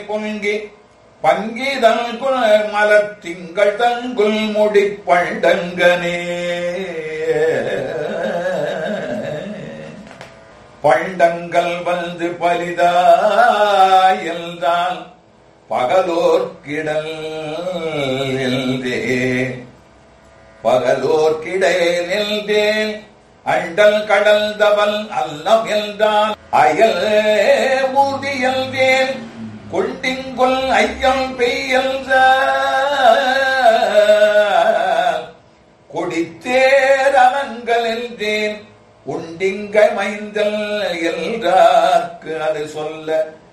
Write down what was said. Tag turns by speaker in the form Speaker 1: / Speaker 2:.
Speaker 1: பொங்கி பங்கிதன் குல மலத்திங்கள் தங்குல் முடிப்பண்டங்கனே பண்டங்கள் வந்து பலிதாயல்தான் பகலோர்க்கிடல் எல்தே பகலோர்க்கிடையில் எல்தேன் அண்டல் கடல் தவல் அல்லம் எல்தான் அயல் ஊதியல்தேன் கொண்டிங்கொல் ஐயம் பெய்யல் கொடித்தேர் அவன்களில் உண்டிங்க மைந்தல் என்றார்க்கு அது சொல்ல